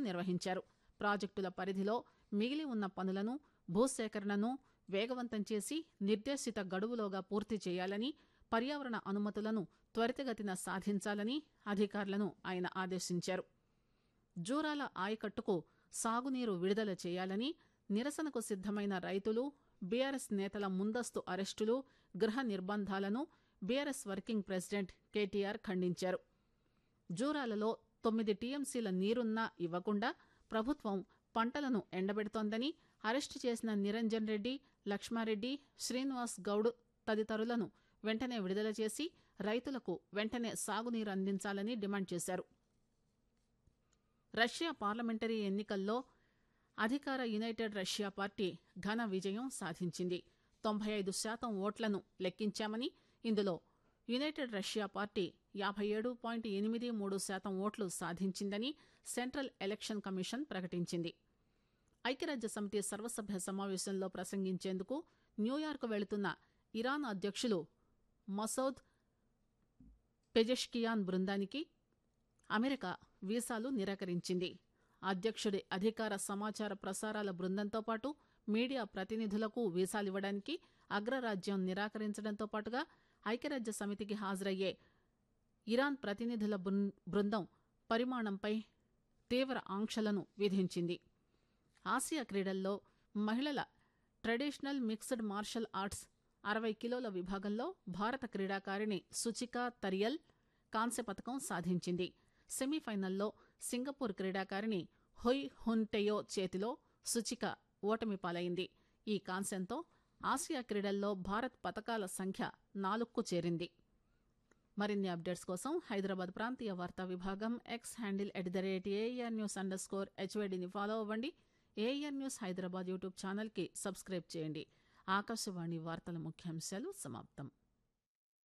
నిర్వహించారు ప్రాజెక్టుల పరిధిలో మిగిలి ఉన్న పనులను భూసేకరణను వేగవంతం చేసి నిర్దేశిత గడువులోగా పూర్తి చేయాలని పర్యావరణ అనుమతులను త్వరితగతిన సాధించాలని అధికారులను ఆయన ఆదేశించారు జూరాల ఆయకట్టుకు సాగునీరు విడుదల చేయాలని నిరసనకు సిద్దమైన రైతులు బీఆర్ఎస్ నేతల ముందస్తు అరెస్టులు గృహ నిర్బంధాలను బీఆర్ఎస్ వర్కింగ్ ప్రెసిడెంట్ కేటీఆర్ ఖండించారు జూరాలలో తొమ్మిది టీఎంసీల నీరున్నా ఇవ్వకుండా ప్రభుత్వం పంటలను ఎండబెడుతోందని అరెస్టు చేసిన నిరంజన్ రెడ్డి లక్ష్మారెడ్డి శ్రీనివాస్ గౌడ్ తదితరులను వెంటనే విడుదల చేసి రైతులకు వెంటనే సాగునీరు అందించాలని డిమాండ్ చేశారు రష్యా పార్లమెంటరీ ఎన్నికల్లో అధికార యునైటెడ్ రష్యా పార్టీ ఘన విజయం సాధించింది తొంభై ఐదు శాతం ఓట్లను లెక్కించామని ఇందులో యునైటెడ్ రష్యా పార్టీ యాభై ఏడు పాయింట్ ఎనిమిది మూడు శాతం ఓట్లు సాధించిందని సెంట్రల్ ఎలక్షన్ కమిషన్ ప్రకటించింది ఐక్యరాజ్య సమితి సర్వసభ్య సమావేశంలో ప్రసంగించేందుకు న్యూయార్క్ వెళుతున్న ఇరాన్ అధ్యక్షులు మసౌద్ పెజెష్కియాన్ బృందానికి అమెరికా వీసాలు నిరాకరించింది అధ్యక్షుడి అధికార సమాచార ప్రసారాల బృందంతో పాటు మీడియా ప్రతినిధులకు వీసాలివ్వడానికి అగ్రరాజ్యం నిరాకరించడంతో పాటుగా ఐక్యరాజ్య సమితికి హాజరయ్యే ఇరాన్ ప్రతినిధుల బృం- బృందం పరిమాణంపై తీవ్ర ఆంక్షలను విధించింది ఆసియా క్రీడల్లో మహిళల ట్రెడిషనల్ మిక్స్డ్ మార్షల్ ఆర్ట్స్ అరవై కిలోల విభాగంలో భారత క్రీడాకారిణి సుచికా తరియల్ కాంస్య పథకం సాధించింది సెమీఫైనల్లో సింగపూర్ క్రీడాకారిణి హొయ్ హున్టెయో చేతిలో సుచిక ఓటమి పాలైంది ఈ కాంస్యంతో ఆసియా క్రీడల్లో భారత్ పథకాల సంఖ్య నాలుగుకు చేరింది మరిన్ని అప్డేట్స్ కోసం హైదరాబాద్ ప్రాంతీయ వార్తా విభాగం X handle at the rate AIR news underscore హెచ్వైడిని ఫాలో అవ్వండి ఏఆర్ న్యూస్ హైదరాబాద్ యూట్యూబ్ ఛానల్కి సబ్స్క్రైబ్ చేయండి ఆకాశవాణి వార్తల ముఖ్యాంశాలు సమాప్తం